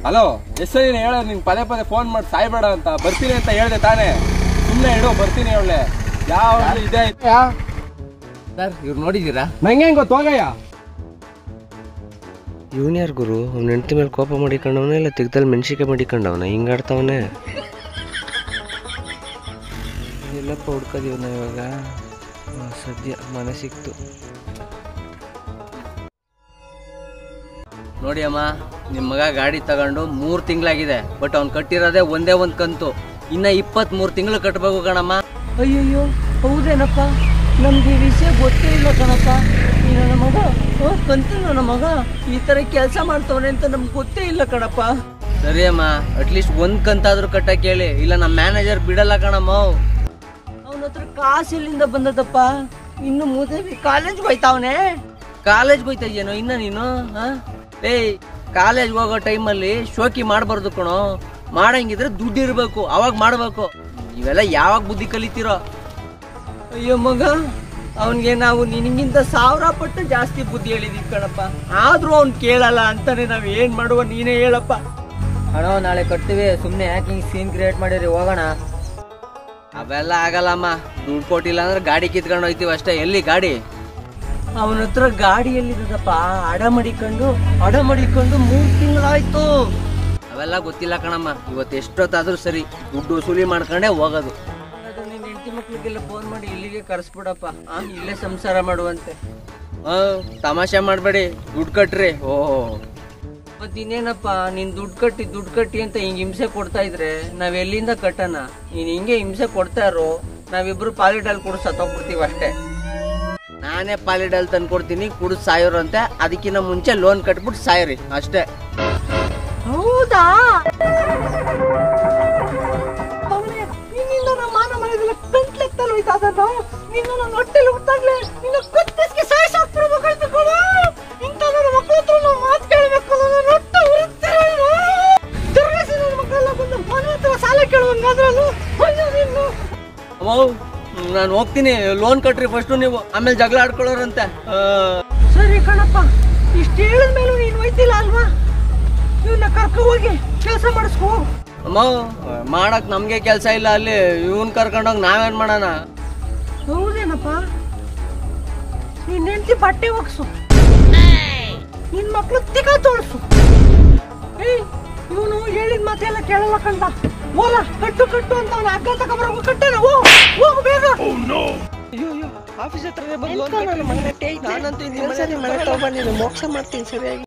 hello ಎಷ್ಟು ಸರಿ ಹೇಳೋದು ನಿಂಗೆ ಪದೇ ಪದೇ ಫೋನ್ ಮಾಡಿ ಸಾಯ್ಬೇಡ ಅಂತ ಬರ್ತೀನಿ ಅಂತ ಹೇಳ್ದೆ ತಾನೇ ಸುಮ್ಮನೆ ಇಡು ಬರ್ತೀನಿ ಒಳ್ಳೆ ಯಾವ ಇದೆ ಸರ್ ಇವ್ರು ನೋಡಿದ್ದೀರಾ ನಂಗೆ ಹೆಂಗ್ ಗೊತ್ತು ಹೋಗಯ್ಯ ಇವನ್ಯಾರ ಗುರು ಅವ್ನ ಹೆಂಡತಿ ಮೇಲೆ ಕೋಪ ಮಾಡಿಕೊಂಡವನ ಇಲ್ಲ ತೆಗ್ದಲ್ಲಿ ಮೆಣಸಿಕೆ ಮಾಡಿಕೊಂಡವನ ಹಿಂಗಾಡ್ತವನೆ ಎಲ್ಲಪ್ಪ ಹುಡ್ಕೋದಿವನ ಇವಾಗ ಆ, ಸದ್ಯ ಮನೆ ಸಿಕ್ತು ನೋಡಿ ಅಮ್ಮ ನಿಮ್ಮ ಮಗ ಗಾಡಿ ತಗೊಂಡು ಮೂರು ತಿಂಗಳಾಗಿದೆ ಬಟ್ ಅವ್ನು ಕಟ್ಟಿರೋದೇ ಒಂದೇ ಒಂದು ಕಂತು ಇನ್ನ ಇಪ್ಪತ್ತ್ ಮೂರು ತಿಂಗಳು ಕಟ್ಟಬೇಕು ಕಣಮ್ಮ ಅಯ್ಯಯ್ಯೋ ಹೌದೇನಪ್ಪ ನಮ್ಗೆ ಈ ವಿಷಯ ಗೊತ್ತೇ ಇಲ್ಲ ಕಣಪ್ಪ ಈ ನನ್ನ ಮಗ ಓ ಕಂತು ನನ್ನ ಮಗ ಈ ತರ ಕೆಲಸ ಮಾಡ್ತವನೆ ಅಂತ ನಮ್ಗೆ ಗೊತ್ತೇ ಇಲ್ಲ ಕಣಪ್ಪ ಸರಿ ಅಮ್ಮ ಅಟ್ಲೀಸ್ಟ್ ಒಂದ್ ಕಂತಾದ್ರೂ ಕಟ್ಟಕ್ಕೆ ಹೇಳಿ ಇಲ್ಲ ನಮ್ಮ ಮ್ಯಾನೇಜರ್ ಬಿಡಲ್ಲ ಕಣಮ್ಮ ಅವನ ಹತ್ರ ಕಾಸು ಎಲ್ಲಿಂದ ಬಂದದಪ್ಪ ಇನ್ನು ಮೂದೇವಿ ಕಾಲೇಜ್ ಹೋಯ್ತಾವನೆ ಕಾಲೇಜ್ಗೆ ಹೋಯ್ತಾ ಇದೆಯೇನೋ ಇನ್ನ ನೀನು ಹಾ ಏಯ್ ಕಾಲೇಜ್ಗೆ ಹೋಗೋ ಟೈಮಲ್ಲಿ ಶೋಕಿ ಮಾಡಬಾರ್ದು ಕಣೋ ಮಾಡಂಗಿದ್ರೆ ದುಡ್ಡು ಇರಬೇಕು ಅವಾಗ ಮಾಡಬೇಕು ಇವೆಲ್ಲ ಯಾವಾಗ ಬುದ್ಧಿ ಕಲಿತೀರೋ ಅಯ್ಯೋ ಮಗ ಅವನಿಗೆ ನಾವು ನಿನಗಿಂತ ಸಾವಿರ ಪಟ್ಟು ಜಾಸ್ತಿ ಬುದ್ಧಿ ಹೇಳಿದೀವಿ ಕಣಪ್ಪ ಆದ್ರೂ ಅವ್ನು ಕೇಳಲ್ಲ ಅಂತಾನೆ ನಾವ್ ಏನ್ ಮಾಡುವ ನೀನೇ ಹೇಳಪ್ಪ ಹಣ ನಾಳೆ ಕಟ್ತೀವಿ ಸುಮ್ಮನೆ ಯಾಕೆ ಹಿಂಗೆ ಸೀನ್ ಕ್ರಿಯೇಟ್ ಮಾಡಿರಿ ಹೋಗೋಣ ಅವೆಲ್ಲ ಆಗಲ್ಲಮ್ಮ ದುಡ್ಡು ಕೊಟ್ಟಿಲ್ಲ ಅಂದ್ರೆ ಗಾಡಿ ಕಿತ್ಕೊಂಡು ಹೋಯ್ತೀವಿ ಅಷ್ಟೇ ಎಲ್ಲಿ ಗಾಡಿ ಅವನ ಹತ್ರ ಗಾಡಿ ಎಲ್ಲಿದ್ದದಪ್ಪ ಅಡ ಮಡಿಕೊಂಡು ಅಡ ಮಡಿಕೊಂಡು ಮೂರ್ ತಿಂಗಳಾಯ್ತು ಅವೆಲ್ಲ ಗೊತ್ತಿಲ್ಲ ಕಣಮ್ಮ ಇವತ್ತು ಎಷ್ಟೊತ್ತಾದ್ರೂ ಸರಿ ದುಡ್ಡು ವಸೂಲಿ ಮಾಡ್ಕೊಂಡೇ ಹೋಗೋದು ಹಾಗಾದ್ರೆ ನಿನ್ ಹೆಂಡತಿ ಮಕ್ಳಿಗೆಲ್ಲ ಫೋನ್ ಮಾಡಿ ಇಲ್ಲಿಗೆ ಕರ್ಸ್ಬಿಡಪ್ಪ ಆ ಇಲ್ಲೇ ಸಂಸಾರ ಮಾಡುವಂತೆ ಆ, ತಮಾಷೆ ಮಾಡಬೇಡಿ ದುಡ್ಡು ಕಟ್ರಿ ಓಹೋ ಮತ್ ಇನ್ನೇನಪ್ಪ ನೀನ್ ದುಡ್ಡು ಕಟ್ಟಿ ದುಡ್ಡು ಕಟ್ಟಿ ಅಂತ ಹಿಂಗ್ ಹಿಂಸೆ ಕೊಡ್ತಾ ಇದ್ರೆ ನಾವ್ ಎಲ್ಲಿಂದ ಕಟ್ಟಣ ನೀನ್ ಹಿಂಗೆ ಹಿಂಸೆ ಕೊಡ್ತಾ ಇರೋ ನಾವಿಬ್ರು ಪಾಲಿಡಲ್ ಕೂಡ ಸತ್ತೋಗ್ಬಿಡ್ತೀವಿ ಅಷ್ಟೇ ನಾನೇ ಪಾಲಿಡಲ್ ತಂದು ಕೊಡ್ತೀನಿ ಕುಡಿದು ಸಾಯೋರು ಅಂತೆ ಅದಕ್ಕಿಂತ ಮುಂಚೆ ಲೋನ್ ಕಟ್ಬಿಟ್ಟು ಸಾಯ್ರಿ ಅಷ್ಟೇ ಹೌದಾ ನಿನ್ನಿಂದ ನಮ್ಮ ಮಾನ ಮನೆಯದೆಲ್ಲ ಕಂಟ್ಲೆತ್ತಲು ಹೋಯ್ತಾದಲ್ಲ ನಿನ್ನ ನನ್ನ ಹೊಟ್ಟೆಲಿ ಹುಟ್ಟಾಗ್ಲೇ ನಿನ್ನ ಕುತ್ತಿಸ್ಗೆ ಸಾಯಿಸಾಕ್ಬಿಡ್ಬೇಕಾಯ್ತು ಕಣ ಇಂಥ ನನ್ನ ಮಕ್ಕಳ ಹತ್ರ ನಾವು ಮಾತು ಕೇಳಬೇಕು ನನ್ನ ರೊಟ್ಟ ಉರಿತಿರಲ್ಲ ತಿರ್ಗಿಸಿ ನನ್ನ ಮಕ್ಕಳೆಲ್ಲ ಬಂದು ಮನೆ ಹತ್ರ ಸಾಲ ಕೇಳುವಂಗಾದ್ರಲ್ಲ ಅಯ್ಯೋ ನಿನ್ನು ನಾನು ಹೋಗ್ತೀನಿ ಲೋನ್ ಕಟ್ರಿ ಫಸ್ಟು ನೀವು ಆಮೇಲೆ ಜಗಳ ಆಡ್ಕೊಳ್ಳೋರಂತೆ ಆ, ಸರಿ ಕಣಪ್ಪ ಇಷ್ಟು ಹೇಳಿದ ಮೇಲೂ ನೀನು ಒಯ್ತಿಲ್ಲ ಅಲ್ವಾ ಇವನ್ನ ಕರ್ಕೊ ಹೋಗಿ ಕೆಲಸ ಮಾಡಿಸ್ಕೋ ಅಮ್ಮ ಮಾಡಕ್ ನಮ್ಗೆ ಕೆಲಸ ಇಲ್ಲ ಅಲ್ಲಿ ಇವನ್ ಕರ್ಕೊಂಡೋಗಿ ನಾವೇನ್ ಮಾಡೋಣ ಹೌದೇನಪ್ಪ ನಿನ್ನ ಹೆಂಡತಿ ಬಟ್ಟೆ ಒಗ್ಸು ನಿನ್ ಮಕ್ಳು ತಿಕ್ಕ ತೋಳ್ಸು ಏಯ್ ಇವನು ಹೇಳಿದ ಮಾತೆಲ್ಲ ಕೇಳಲ್ಲ ಕಂಡ ಓಲ ಕಟ್ಟು ಕಟ್ಟು ಅಂತ ಅವನ ಹಗ್ಗ ತಗೊಂಬರೋಗು ಕಟ್ಟೇನ ಓ ಹೋಗು ಬೇಗ ಆಫೀಸ್ ಹತ್ರ ಬಂದು ನಾನಂತೂ ಮನೆ ತಗೊಂಡು ಮೋಕ್ಷ ಮಾಡ್ತೀನಿ ಸರಿಯಾಗಿ